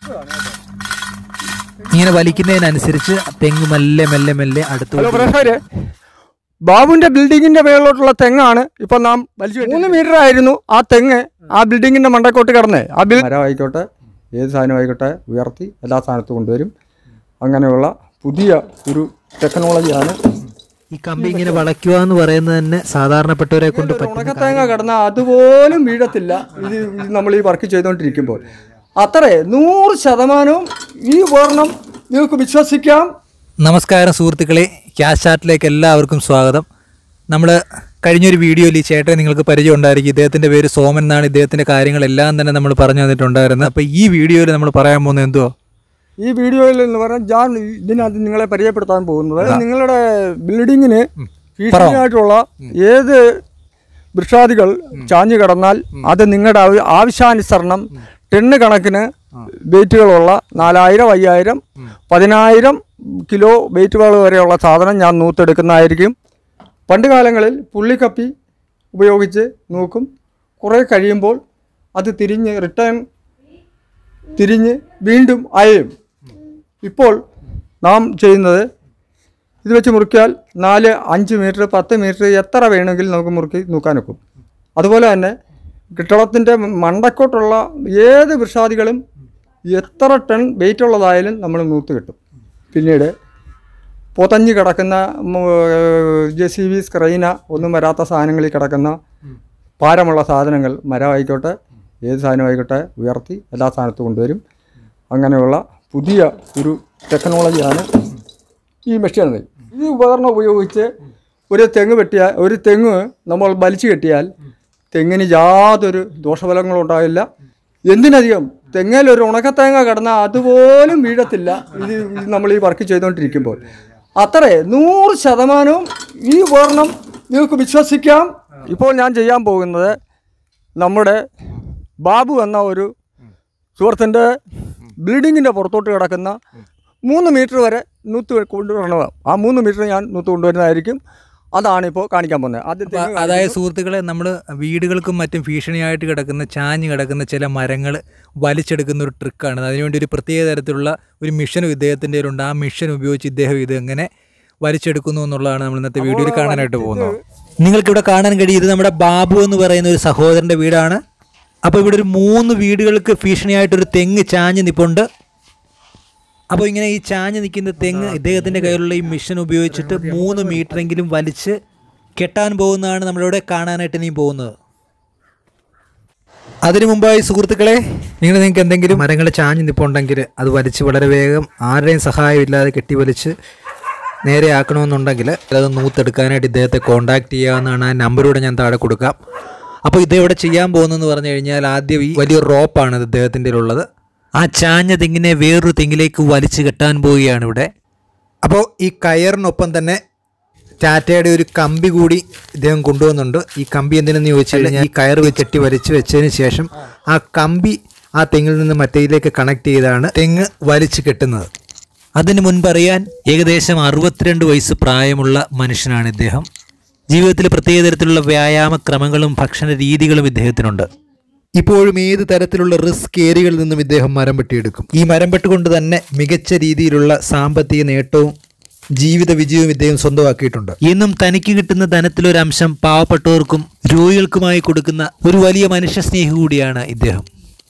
ഇങ്ങനെ വലിക്കുന്നതിനനുസരിച്ച് തെങ്ങ് മെല്ലെ മെല്ലെ മെല്ലെ അടുത്ത് ഹലോ പ്രേക്ഷകരെ ബാബുവിന്റെ ബിൽഡിങ്ങിന്റെ മേളിലോട്ടുള്ള തെങ്ങാണ് ഇപ്പൊ നാം വലിച്ചു മൂന്ന് മീറ്റർ ആയിരുന്നു ആ തെങ്ങ് ആ ബിൽഡിങ്ങിന്റെ മണ്ടക്കോട്ട് കിടന്നേ ആ ബിൽ മരം ആയിക്കോട്ടെ ഏത് സാധനം ആയിക്കോട്ടെ ഉയർത്തി എല്ലാ സ്ഥാനത്തും കൊണ്ടുവരും അങ്ങനെയുള്ള പുതിയ ഒരു ടെക്നോളജിയാണ് ഈ കമ്പി ഇങ്ങനെ വളയ്ക്കുക എന്ന് പറയുന്നത് തന്നെ സാധാരണപ്പെട്ടവരെ കൊണ്ട് പറ്റുന്ന ഉണക്കത്തേങ്ങ കിടന്ന അതുപോലും വീഴത്തില്ല ഇത് ഇത് നമ്മൾ ഈ വർക്ക് ചെയ്തുകൊണ്ടിരിക്കുമ്പോൾ അത്രേ നൂറ് ശതമാനവും ഈ ഉപകരണം നിങ്ങൾക്ക് വിശ്വസിക്കാം നമസ്കാരം സുഹൃത്തുക്കളെ ക്യാഷ് ചാറ്റിലേക്ക് എല്ലാവർക്കും സ്വാഗതം നമ്മൾ കഴിഞ്ഞൊരു വീഡിയോയിൽ ഈ ചേട്ടനെ നിങ്ങൾക്ക് പരിചയം ഉണ്ടായിരിക്കും ഇദ്ദേഹത്തിൻ്റെ പേര് സോമൻ എന്നാണ് ഇദ്ദേഹത്തിൻ്റെ കാര്യങ്ങളെല്ലാം തന്നെ നമ്മൾ പറഞ്ഞു തന്നിട്ടുണ്ടായിരുന്നത് അപ്പോൾ ഈ വീഡിയോയിൽ നമ്മൾ പറയാൻ പോകുന്നത് എന്തുവാ ഈ വീഡിയോയിൽ എന്ന് പറഞ്ഞാൽ ഞാൻ ഇതിനകത്ത് നിങ്ങളെ പരിചയപ്പെടുത്താൻ പോകുന്നത് നിങ്ങളുടെ ബിൽഡിങ്ങിന് ഭീഷണിയായിട്ടുള്ള ഏത് വൃക്ഷാദികൾ ചാഞ്ഞു കിടന്നാൽ അത് നിങ്ങളുടെ ആവ- ആവശ്യാനുസരണം ടെണ്ണ് കണക്കിന് വെയിറ്റുകളുള്ള നാലായിരം അയ്യായിരം പതിനായിരം കിലോ വെയിറ്റുകൾ വരെയുള്ള സാധനം ഞാൻ നൂത്തെടുക്കുന്നതായിരിക്കും പണ്ട് കാലങ്ങളിൽ പുള്ളിക്കപ്പി ഉപയോഗിച്ച് നോക്കും കുറേ കഴിയുമ്പോൾ അത് തിരിഞ്ഞ് റിട്ടേൺ തിരിഞ്ഞ് വീണ്ടും അയയും ഇപ്പോൾ നാം ചെയ്യുന്നത് ഇത് വെച്ച് മുറിക്കാൽ നാല് അഞ്ച് മീറ്റർ പത്ത് മീറ്റർ എത്ര വേണമെങ്കിലും നമുക്ക് മുറുക്കി നോക്കാൻ ഒക്കും അതുപോലെ തന്നെ കെട്ടിടത്തിൻ്റെ മണ്ടക്കോട്ടുള്ള ഏത് വൃക്ഷാദികളും എത്ര ടൺ വെയിറ്റ് ഉള്ളതായാലും നമ്മൾ നൂത്ത് കിട്ടും പിന്നീട് പൊതഞ്ഞ് കിടക്കുന്ന ജെ സി ബി സ്ക്രൈന ഒന്നും വരാത്ത സാധനങ്ങളിൽ കിടക്കുന്ന ഭാരമുള്ള സാധനങ്ങൾ മരമായിക്കോട്ടെ ഏത് സാധനമായിക്കോട്ടെ ഉയർത്തി എല്ലാ സ്ഥാനത്തും കൊണ്ടുവരും അങ്ങനെയുള്ള പുതിയ ഒരു ടെക്നോളജിയാണ് ഈ മെഷീൻ ഈ ഉപകരണം ഉപയോഗിച്ച് ഒരു തെങ്ങ് വെട്ടിയാൽ ഒരു തെങ്ങ് നമ്മൾ വലിച്ചു കെട്ടിയാൽ തെങ്ങിന് യാതൊരു ദോഷഫലങ്ങളും ഉണ്ടാവില്ല എന്തിനധികം തെങ്ങിൽ ഒരു ഉണക്കത്തേങ്ങ കിടന്നാൽ അതുപോലും വീഴത്തില്ല ഇത് ഇത് നമ്മൾ ഈ വർക്ക് ചെയ്തുകൊണ്ടിരിക്കുമ്പോൾ അത്രേ നൂറ് ശതമാനവും ഈ ഉപകരണം നിങ്ങൾക്ക് വിശ്വസിക്കാം ഇപ്പോൾ ഞാൻ ചെയ്യാൻ പോകുന്നത് നമ്മുടെ ബാബു എന്ന ഒരു സുഹൃത്തിൻ്റെ ബിൽഡിങ്ങിൻ്റെ പുറത്തോട്ട് കിടക്കുന്ന മൂന്ന് മീറ്റർ വരെ നൂത്ത് കൊണ്ടുവരണം ആ മൂന്ന് മീറ്റർ ഞാൻ നൂത്ത് കൊണ്ടുവരുന്നതായിരിക്കും അതാണ് ഇപ്പോൾ കാണിക്കാൻ പോകുന്നത് ആദ്യത്തെ അപ്പോൾ അതായത് സുഹൃത്തുക്കളെ നമ്മൾ വീടുകൾക്കും മറ്റും ഭീഷണിയായിട്ട് കിടക്കുന്ന ചാഞ്ഞ് കിടക്കുന്ന ചില മരങ്ങൾ വലിച്ചെടുക്കുന്ന ഒരു ട്രിക്കാണ് അതിനുവേണ്ടി ഒരു പ്രത്യേക തരത്തിലുള്ള ഒരു മിഷനും ഇദ്ദേഹത്തിൻ്റെ കയ്യിലുണ്ട് ആ മിഷൻ ഉപയോഗിച്ച് ഇദ്ദേഹം ഇത് എങ്ങനെ വലിച്ചെടുക്കുന്നു എന്നുള്ളതാണ് നമ്മൾ ഇന്നത്തെ വീഡിയോയിൽ കാണാനായിട്ട് പോകുന്നത് നിങ്ങൾക്കിവിടെ കാണാൻ കഴിയും ഇത് നമ്മുടെ ബാബു എന്ന് പറയുന്ന ഒരു സഹോദരൻ്റെ വീടാണ് അപ്പോൾ ഇവിടെ ഒരു മൂന്ന് വീടുകൾക്ക് ഭീഷണിയായിട്ടൊരു തെങ്ങ് ചാഞ്ഞ് നിൽപ്പുണ്ട് അപ്പോൾ ഇങ്ങനെ ഈ ചാഞ്ഞ് നിൽക്കുന്ന തെങ്ങ് ഇദ്ദേഹത്തിൻ്റെ കയ്യിലുള്ള ഈ മിഷൻ ഉപയോഗിച്ചിട്ട് മൂന്ന് മീറ്ററെങ്കിലും വലിച്ച് കെട്ടാൻ പോകുന്നതാണ് നമ്മളിവിടെ കാണാനായിട്ട് ഇനിയും പോകുന്നത് അതിനു മുമ്പായി സുഹൃത്തുക്കളെ നിങ്ങൾ നിങ്ങൾക്ക് എന്തെങ്കിലും മരങ്ങൾ ചാഞ്ഞ് നിൽപ്പുണ്ടെങ്കിൽ അത് വലിച്ച് വളരെ വേഗം ആരുടെയും സഹായമില്ലാതെ കെട്ടി വലിച്ച് നേരെ ആക്കണമെന്നുണ്ടെങ്കിൽ അത് നൂത്തെടുക്കാനായിട്ട് ഇദ്ദേഹത്തെ കോൺടാക്ട് ചെയ്യാവുന്നതാണ് ആ നമ്പറൂടെ ഞാൻ താഴെ കൊടുക്കാം അപ്പോൾ ഇത് ഇവിടെ ചെയ്യാൻ പോകുന്നതെന്ന് പറഞ്ഞു കഴിഞ്ഞാൽ ആദ്യം ഈ വലിയ റോപ്പാണ് ഇത് ഇദ്ദേഹത്തിൻ്റെ ഉള്ളത് ആ ചാഞ്ഞ തെങ്ങിനെ വേറൊരു തെങ്ങിലേക്ക് വലിച്ചു കെട്ടാൻ പോവുകയാണ് ഇവിടെ അപ്പോൾ ഈ കയറിനൊപ്പം തന്നെ ടാറ്റയുടെ ഒരു കമ്പി കൂടി ഇദ്ദേഹം കൊണ്ടുവന്നുണ്ട് ഈ കമ്പി എന്തിനെന്ന് ചോദിച്ചു കഴിഞ്ഞാൽ ഈ കയർ വെച്ച് കെട്ടി വലിച്ചു വെച്ചതിന് ശേഷം ആ കമ്പി ആ തെങ്ങിൽ നിന്ന് മറ്റേതിലേക്ക് കണക്ട് ചെയ്താണ് തെങ്ങ് വലിച്ചു കെട്ടുന്നത് അതിന് മുൻപറിയാൻ ഏകദേശം അറുപത്തിരണ്ട് വയസ്സ് പ്രായമുള്ള മനുഷ്യനാണ് ഇദ്ദേഹം ജീവിതത്തിൽ പ്രത്യേക തരത്തിലുള്ള വ്യായാമ ക്രമങ്ങളും ഭക്ഷണ രീതികളും ഇദ്ദേഹത്തിനുണ്ട് ഇപ്പോഴും ഏത് തരത്തിലുള്ള റിസ്ക് ഏരിയകളിൽ നിന്നും ഇദ്ദേഹം മരം വെട്ടിയെടുക്കും ഈ മരം വെട്ടുകൊണ്ട് തന്നെ മികച്ച രീതിയിലുള്ള സാമ്പത്തിക നേട്ടവും ജീവിത വിജയവും ഇദ്ദേഹം സ്വന്തമാക്കിയിട്ടുണ്ട് എന്നും തനിക്ക് കിട്ടുന്ന ധനത്തിലൊരംശം പാവപ്പെട്ടവർക്കും രോഗികൾക്കുമായി കൊടുക്കുന്ന ഒരു വലിയ മനുഷ്യ സ്നേഹി കൂടിയാണ് ഇദ്ദേഹം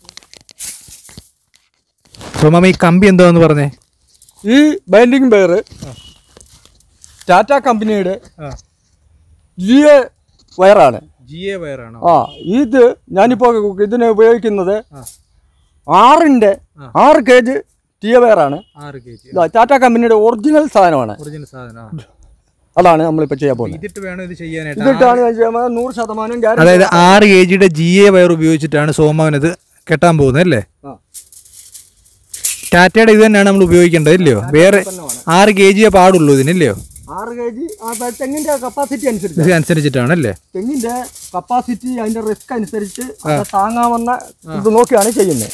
സോമാമ ഈ കമ്പി എന്താന്ന് പറഞ്ഞേ ഈ ബൈൻഡിങ് ബെയർ ടാറ്റ കമ്പനിയുടെ ജി എ വയറാണ് ജി എ വയറാണോ ആ ഇത് ഞാനിപ്പോൾ ഇതിന് ഉപയോഗിക്കുന്നത് ആറിൻ്റെ ആറ് കെ ജി ടി എ വയറാണ് ആറ് കെ ജി ഇതാ ടാറ്റ കമ്പനിയുടെ ഒറിജിനൽ സാധനമാണ് ഒറിജിനൽ സാധനം അതാണ് നമ്മളിപ്പോൾ ചെയ്യാൻ പോകുന്നത് ഇതിട്ട് വേണം ഇത് ചെയ്യാനായിട്ട് ഇതിട്ടാണ് ഞാൻ ചെയ്യാൻ പോകുന്നത്. നൂറ് ശതമാനം ഗ്യാരണ്ടി അതായത് ആറ് കെ ജിയുടെ ജി എ വയർ ഉപയോഗിച്ചിട്ടാണ് സോമാവൻ ഇത് കെട്ടാൻ പോകുന്നത് അല്ലേ ആ. ടാറ്റയുടെ ഇത് തന്നെയാണ് നമ്മൾ ഉപയോഗിക്കേണ്ടത് ഇല്ലയോ വേറെ ആറ് കെ ജിയെ പാടുള്ളൂ ഇതിനില്ലയോ ആറ് കെ ജി തെങ്ങിൻ്റെ കപ്പാസിറ്റി അനുസരിച്ച് ഇത് അനുസരിച്ചിട്ടാണ് അല്ലേ തെങ്ങിൻ്റെ കപ്പാസിറ്റി അതിൻ്റെ റിസ്ക് അനുസരിച്ച് അത് താങ്ങാവുന്ന ഇത് നോക്കിയാണ് ചെയ്യുന്നത്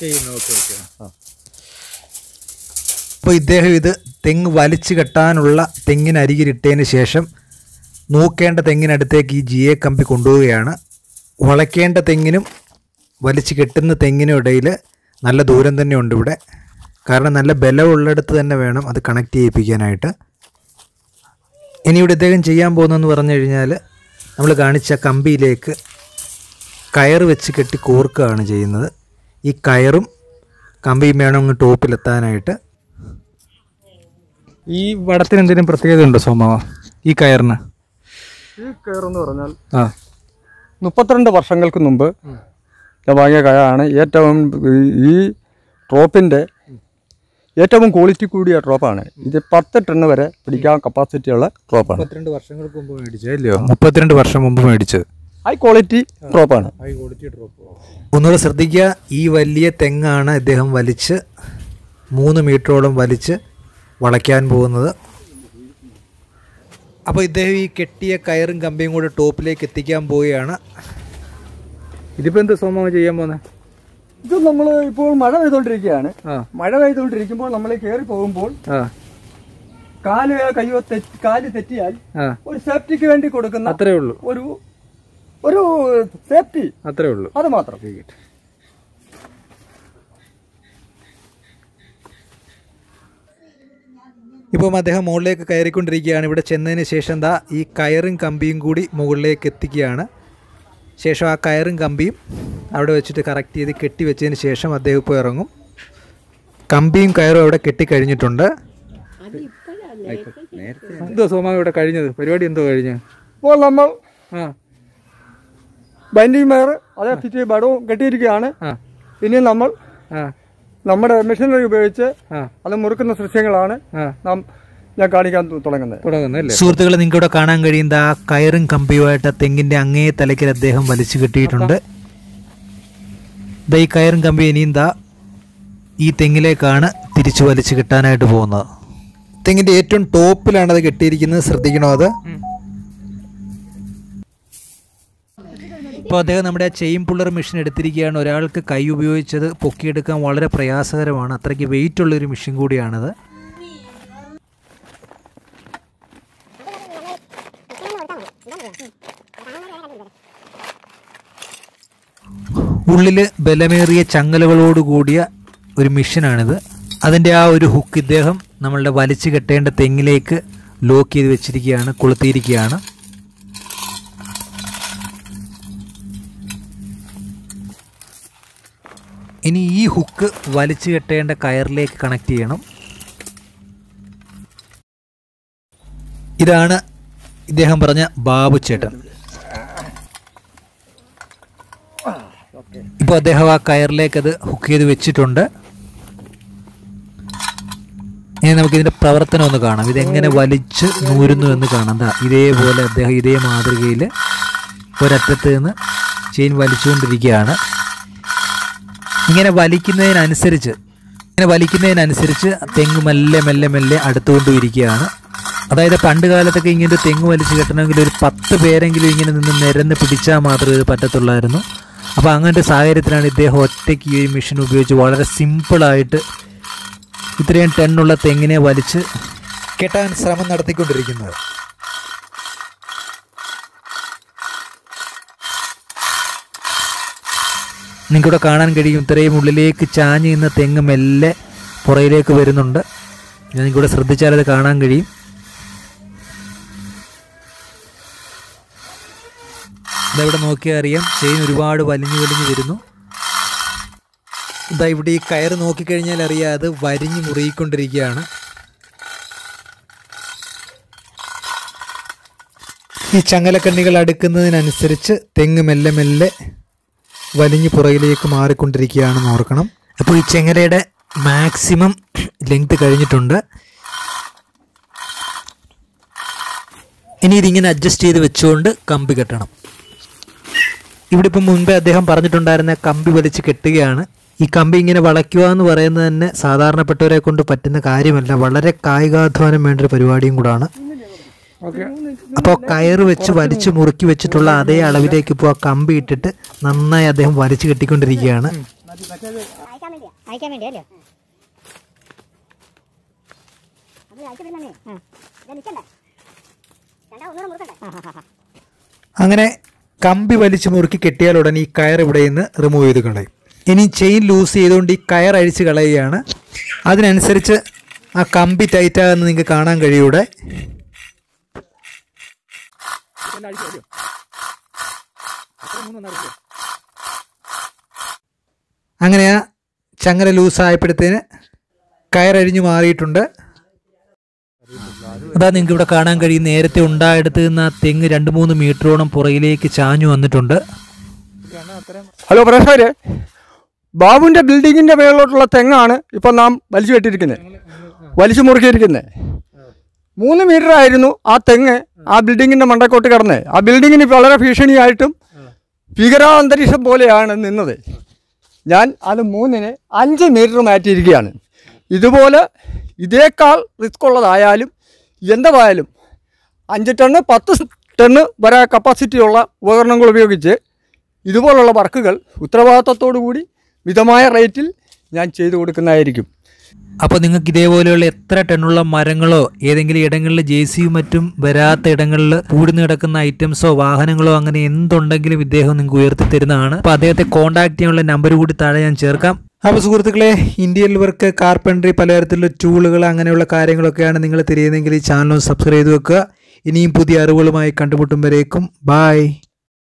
അപ്പോൾ ഇദ്ദേഹം ഇത് തെങ്ങ് വലിച്ചു കെട്ടാനുള്ള തെങ്ങിനരികിലിട്ടതിന് ശേഷം നോക്കേണ്ട തെങ്ങിനടുത്തേക്ക് ഈ ജി എ കമ്പി കൊണ്ടുപോവുകയാണ് വളയ്ക്കേണ്ട തെങ്ങിനും വലിച്ചു കെട്ടുന്ന തെങ്ങിനും ഇടയിൽ നല്ല ദൂരം തന്നെ ഉണ്ട് ഇവിടെ കാരണം നല്ല ബലമുള്ളിടത്ത് തന്നെ വേണം അത് കണക്ട് ചെയ്യിപ്പിക്കാനായിട്ട് ഇനി ഇവിടെ ഇദ്ദേഹം ചെയ്യാൻ പോകുന്നതെന്ന് പറഞ്ഞു കഴിഞ്ഞാൽ നമ്മൾ കാണിച്ച കമ്പിയിലേക്ക് കയർ വെച്ച് കെട്ടി കോർക്കുകയാണ് ചെയ്യുന്നത് ഈ കയറും കമ്പിയും വേണം അങ്ങ് ടോപ്പിലെത്താനായിട്ട് ഈ വടത്തിന് എന്തെങ്കിലും പ്രത്യേകത ഉണ്ടോ സോമാവ ഈ കയറിന് ഈ കയറെന്ന് പറഞ്ഞാൽ ആ മുപ്പത്തിരണ്ട് വർഷങ്ങൾക്ക് മുമ്പ് ഞാൻ വാങ്ങിയ കയാണ് ഏറ്റവും ഈ- ഈ ട്രോപ്പിൻ്റെ ഏറ്റവും ക്വാളിറ്റി കൂടിയ ട്രോപ്പാണ് ഇത് പത്ത് ടണ്ണ് വരെ പിടിക്കാൻ കപ്പാസിറ്റിയുള്ള ട്രോപ്പാണ് മുപ്പത്തിരണ്ട് വർഷങ്ങൾക്ക് മുമ്പ് മേടിച്ചത് അല്ലയോ മുപ്പത്തിരണ്ട് വർഷം മുമ്പ് മേടിച്ചത് ഹൈ ക്വാളിറ്റി ട്രോപ്പാണ് ഒന്നുകൂടെ ശ്രദ്ധിക്കുക ഈ വലിയ തെങ്ങാണ് ഇദ്ദേഹം വലിച്ച് മൂന്ന് മീറ്ററോളം വലിച്ച് വളയ്ക്കാൻ പോകുന്നത് അപ്പോൾ ഇദ്ദേഹം ഈ കെട്ടിയ കയറും കമ്പിയും കൂടെ ടോപ്പിലേക്ക് എത്തിക്കാൻ പോവുകയാണ് ഇതിപ്പോ എന്ത് സോമാവ ചെയ്യാൻ പോന്നെ ഇത് നമ്മൾ ഇപ്പോൾ മഴ പെയ്തുകൊണ്ടിരിക്കുകയാണ് ആ മഴ പെയ്തുകൊണ്ടിരിക്കുമ്പോൾ നമ്മൾ കയറി പോകുമ്പോൾ ആ കാല് കയ്യോ തെറ്റ് കാല് തെറ്റിയാൽ ആ ഒരു സേഫ്റ്റിക്ക് വേണ്ടി കൊടുക്കുന്ന അത്രേ ഉള്ളൂ ഒരു ഒരു സേഫ്റ്റി അത്രേ ഉള്ളൂ അത് മാത്രം ഇപ്പം അദ്ദേഹം മുകളിലേക്ക് കയറിക്കൊണ്ടിരിക്കുകയാണ് ഇവിടെ ചെന്നതിന് ശേഷം ദാ ഈ കയറും കമ്പിയും കൂടി മുകളിലേക്ക് എത്തിക്കുകയാണ് ശേഷം ആ കയറും കമ്പിയും അവിടെ വെച്ചിട്ട് കറക്റ്റ് ചെയ്ത് കെട്ടി വെച്ചതിന് ശേഷം അദ്ദേഹം ഇപ്പോൾ ഇറങ്ങും കമ്പിയും കയറും അവിടെ കെട്ടിക്കഴിഞ്ഞിട്ടുണ്ട് എന്തോ സോമാവ ഇവിടെ കഴിഞ്ഞത് പരിപാടി എന്തോ കഴിഞ്ഞ് ഇപ്പോൾ നമ്മൾ ആ ബൈൻഡിങ് വയർ അതേ ഫിറ്റ് ബടവും കെട്ടിയിരിക്കുകയാണ് ആ ഇനി നമ്മൾ ആ നമ്മുടെ മെഷീനറി ഉപയോഗിച്ച് ആ അത് മുറുക്കുന്ന ദൃശ്യങ്ങളാണ് ആ നാം ഞാൻ കാണിക്കാൻ തു- തുടങ്ങുന്നത് തുടങ്ങുന്നല്ലേ സുഹൃത്തുക്കളെ നിങ്ങൾക്ക് ഇവിടെ കാണാൻ കഴിയുന്ന ആ കയറും കമ്പിയുമായിട്ട് ആ തെങ്ങിന്റെ അങ്ങേ തലയ്ക്കൽ അദ്ദേഹം വലിച്ചു കെട്ടിയിട്ടുണ്ട് ദാ ഈ കയറും കമ്പി ഇനിയും ദാ ഈ തെങ്ങിലേക്കാണ് തിരിച്ചു വലിച്ചു കെട്ടാനായിട്ട് പോകുന്നത് തെങ്ങിന്റെ ഏറ്റവും ടോപ്പിലാണ് അത് കെട്ടിയിരിക്കുന്നത് ശ്രദ്ധിക്കണോ അത് ഇപ്പോൾ അദ്ദേഹം നമ്മുടെ ആ ചെയിൻ പുള്ളർ മെഷീൻ എടുത്തിരിക്കുകയാണ് ഒരാൾക്ക് കൈ ഉപയോഗിച്ചത് പൊക്കിയെടുക്കാൻ വളരെ പ്രയാസകരമാണ് അത്രയ്ക്ക് വെയിറ്റ് ഉള്ള ഒരു മെഷീൻ കൂടിയാണത് ഉള്ളിൽ ബലമേറിയ ചങ്ങലകളോട് കൂടിയ ഒരു മിഷനാണിത് അതിൻ്റെ ആ ഒരു ഹുക്ക് ഇദ്ദേഹം നമ്മളുടെ വലിച്ചു കെട്ടേണ്ട തെങ്ങിലേക്ക് ലോക്ക് ചെയ്ത് വെച്ചിരിക്കുകയാണ് കൊളുത്തിയിരിക്കുകയാണ് ഇനി ഈ ഹുക്ക് വലിച്ചു കെട്ടേണ്ട കയറിലേക്ക് കണക്ട് ചെയ്യണം ഇതാണ് ഇദ്ദേഹം പറഞ്ഞ ബാബു ചേട്ടൻ ഇപ്പോൾ അദ്ദേഹം ആ കയറിലേക്ക് അത് ഹുക്ക് ചെയ്ത് വെച്ചിട്ടുണ്ട് ഇനി നമുക്ക് ഇതിന്റെ പ്രവർത്തനം ഒന്ന് കാണാം ഇതെങ്ങനെ വലിച്ച് നൂരുന്നു എന്ന് കാണാം ദാ ഇതേപോലെ അദ്ദേഹം ഇതേ മാതൃകയിൽ ഒരറ്റത്ത് നിന്ന് ചെയിൻ വലിച്ചുകൊണ്ടിരിക്കുകയാണ് ഇങ്ങനെ വലിക്കുന്നതിനനുസരിച്ച് ഇങ്ങനെ വലിക്കുന്നതിനനുസരിച്ച് തെങ്ങ് മെല്ലെ മെല്ലെ മെല്ലെ അടുത്തുകൊണ്ടിരിക്കുകയാണ് അതായത് പണ്ട് കാലത്തൊക്കെ ഇങ്ങനെ ഒരു തെങ്ങ് വലിച്ച് കെട്ടണമെങ്കിൽ ഒരു പത്ത് പേരെങ്കിലും ഇങ്ങനെ നിന്ന് നിരന്ന് പിടിച്ചാൽ മാത്രമേ ഇത് പറ്റത്തുള്ളായിരുന്നു അപ്പോൾ അങ്ങനത്തെ സാഹചര്യത്തിലാണ് ഇദ്ദേഹം ഒറ്റയ്ക്ക് ഈ ഒരു മെഷീൻ ഉപയോഗിച്ച് വളരെ സിമ്പിളായിട്ട് ഇത്രയും ടെണ്ണുള്ള തെങ്ങിനെ വലിച്ച് കെട്ടാൻ ശ്രമം നടത്തിക്കൊണ്ടിരിക്കുന്നത് നിങ്ങൾക്കിവിടെ കാണാൻ കഴിയും ഇത്രയും ഉള്ളിലേക്ക് ചാഞ്ഞ് നിന്ന തെങ്ങ് മെല്ലെ പുറയിലേക്ക് വരുന്നുണ്ട് നിങ്ങൾക്കിവിടെ ശ്രദ്ധിച്ചാൽ അത് കാണാൻ കഴിയും ഇതവിടെ നോക്കിയാൽ അറിയാം ചെയിൻ ഒരുപാട് വലിഞ്ഞു വലിഞ്ഞു വരുന്നു ഇതാ ഇവിടെ ഈ കയറ് നോക്കിക്കഴിഞ്ഞാൽ അറിയാം അത് വരിഞ്ഞു മുറുകിക്കൊണ്ടിരിക്കുകയാണ് ഈ ചങ്ങലക്കണ്ണികൾ അടുക്കുന്നതിനനുസരിച്ച് തെങ്ങ് മെല്ലെ മെല്ലെ വലിഞ്ഞു പുറകിലേക്ക് മാറിക്കൊണ്ടിരിക്കുകയാണെന്ന് ഓർക്കണം അപ്പോൾ ഈ ചെങ്ങലയുടെ മാക്സിമം ലെങ്ത് കഴിഞ്ഞിട്ടുണ്ട് ഇനി ഇതിങ്ങനെ അഡ്ജസ്റ്റ് ചെയ്ത് വെച്ചുകൊണ്ട് കമ്പി കെട്ടണം ഇവിടെ ഇപ്പം മുൻപേ അദ്ദേഹം പറഞ്ഞിട്ടുണ്ടായിരുന്ന കമ്പി വലിച്ച് കെട്ടുകയാണ് ഈ കമ്പി ഇങ്ങനെ വളയ്ക്കുക എന്ന് പറയുന്നത് തന്നെ സാധാരണപ്പെട്ടവരെ കൊണ്ട് പറ്റുന്ന കാര്യമല്ല വളരെ കായികാധ്വാനം വേണ്ട ഒരു പരിപാടിയും കൂടാണ് അപ്പോൾ കയറ് വെച്ച് വലിച്ചു മുറുക്കി വെച്ചിട്ടുള്ള അതേ അളവിലേക്ക് ഇപ്പോൾ ആ കമ്പി ഇട്ടിട്ട് നന്നായി അദ്ദേഹം വലിച്ചു കെട്ടിക്കൊണ്ടിരിക്കുകയാണ് അയക്കാൻ വേണ്ടിയാ അയക്കാൻ വേണ്ടിയാ അല്ലേ അത് അയച്ചു വിടുന്നേ ആ ഇത് നിൽക്കണ്ടേ രണ്ടാ ഒന്നുകൂടെ മുറുക്കണ്ടേ അങ്ങനെ കമ്പി വലിച്ചു മുറുക്കി കെട്ടിയാൽ ഉടനെ ഈ കയർ ഇവിടെ നിന്ന് റിമൂവ് ചെയ്ത് കളയും ഇനി ചെയിൻ ലൂസ് ചെയ്തുകൊണ്ട് ഈ കയർ അഴിച്ച് കളയുകയാണ് അതിനനുസരിച്ച് ആ കമ്പി ടൈറ്റാകുന്ന നിങ്ങൾക്ക് കാണാൻ കഴിയൂടെ അങ്ങനെ ആ ചങ്ങല ലൂസായപ്പോഴത്തേന് കയറഴിഞ്ഞു മാറിയിട്ടുണ്ട് അതാ നിങ്ങൾക്ക് ഇവിടെ കാണാൻ കഴിയും നേരത്തെ ഉണ്ടായെടുത്ത് നിന്ന് ആ തെങ്ങ് രണ്ട് മൂന്ന് മീറ്ററോളം പുറകിലേക്ക് ചാഞ്ഞു വന്നിട്ടുണ്ട് ഹലോ പ്രേക്ഷകരെ ബാബുവിൻ്റെ ബിൽഡിങ്ങിൻ്റെ മേളിലോട്ടുള്ള തെങ്ങാണ് ഇപ്പം നാം വലിച്ചു കെട്ടിയിരിക്കുന്നത് വലിച്ചു മുറുക്കിയിരിക്കുന്നത് മൂന്ന് മീറ്റർ ആയിരുന്നു ആ തെങ്ങ് ആ ബിൽഡിങ്ങിൻ്റെ മണ്ടക്കോട്ട് കിടന്നത് ആ ബിൽഡിങ്ങിന് വളരെ ഭീഷണിയായിട്ടും ഭീകരാന്തരീക്ഷം പോലെയാണ് നിന്നത് ഞാൻ അത് മൂന്നിന് അഞ്ച് മീറ്റർ മാറ്റിയിരിക്കുകയാണ് ഇതുപോലെ ഇതേക്കാൾ റിസ്ക് ഉള്ളതായാലും എന്തായാലും അഞ്ച് ടണ്ണ് പത്ത് ടണ്ണ് വരെ കപ്പാസിറ്റിയുള്ള ഉപകരണങ്ങൾ ഉപയോഗിച്ച് ഇതുപോലുള്ള വർക്കുകൾ ഉത്തരവാദിത്തത്തോടു കൂടി മിതമായ റേറ്റിൽ ഞാൻ ചെയ്തു കൊടുക്കുന്നതായിരിക്കും അപ്പോൾ നിങ്ങൾക്ക് ഇതേപോലെയുള്ള എത്ര ടണ്ണുള്ള മരങ്ങളോ ഏതെങ്കിലും ഇടങ്ങളിൽ ജെ സിയും മറ്റും വരാത്ത ഇടങ്ങളിൽ കൂടിന്ന് കിടക്കുന്ന ഐറ്റംസോ വാഹനങ്ങളോ അങ്ങനെ എന്തുണ്ടെങ്കിലും ഇദ്ദേഹം നിങ്ങൾക്ക് ഉയർത്തി തരുന്നതാണ് അപ്പോൾ അദ്ദേഹത്തെ കോൺടാക്ട് ചെയ്യാനുള്ള നമ്പർ കൂടി താഴെ ഞാൻ ചേർക്കാം അപ്പോൾ സുഹൃത്തുക്കളെ ഇന്ത്യയിൽ വർക്ക് കാർപ്പൻട്രി പലതരത്തിലുള്ള ടൂളുകൾ അങ്ങനെയുള്ള കാര്യങ്ങളൊക്കെയാണ് നിങ്ങൾ തിരിയുന്നതെങ്കിൽ ഈ ചാനൽ സബ്സ്ക്രൈബ് ചെയ്ത് വെക്കുക ഇനിയും പുതിയ അറിവുകളുമായി കണ്ടുമുട്ടും വരേക്കും ബായ്